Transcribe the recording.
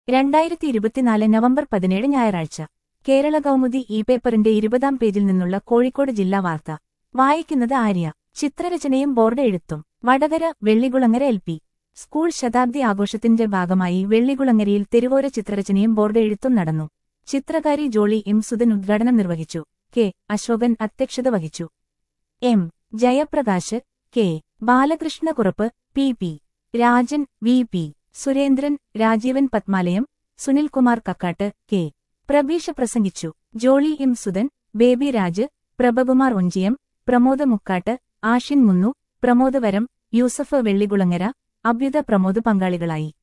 രണ്ടായിരത്തി ഇരുപത്തിനാല് നവംബർ പതിനേഴ് ഞായറാഴ്ച കേരള കൗമുദി ഇ പേപ്പറിന്റെ ഇരുപതാം പേജിൽ നിന്നുള്ള കോഴിക്കോട് ജില്ലാ വാർത്ത വായിക്കുന്നത് ആര്യ ചിത്രരചനയും ബോർഡ് എഴുത്തും Vadakara Vellikulangara L P school ശതാബ്ദി ആഘോഷത്തിന്റെ ഭാഗമായി വെള്ളികുളങ്ങരയിൽ തെരുവോര ചിത്രരചനയും ബോർഡ് എഴുത്തും നടന്നു ചിത്രകാരി ജോളി എം സുധൻ ഉദ്ഘാടനം നിർവഹിച്ചു കെ അശോകൻ അധ്യക്ഷത വഹിച്ചു M Jayaprakash K Balakrishna Kurup P P Rajan V P Surendran Rajeevan Padmalayam Sunilkumar Kakkatt K Prabeesha പ്രസംഗിച്ചു ജോളി എം സുധൻ ബേബി രാജ് പ്രഭകുമാർ ഒഞ്ചിയം പ്രമോദ് മുക്കാട്ട് ആഷിൻ മുന്നു പ്രമോദ് വരം യൂസഫ് വെള്ളികുളങ്ങര അഭ്യുത പ്രമോദ് പങ്കാളികളായി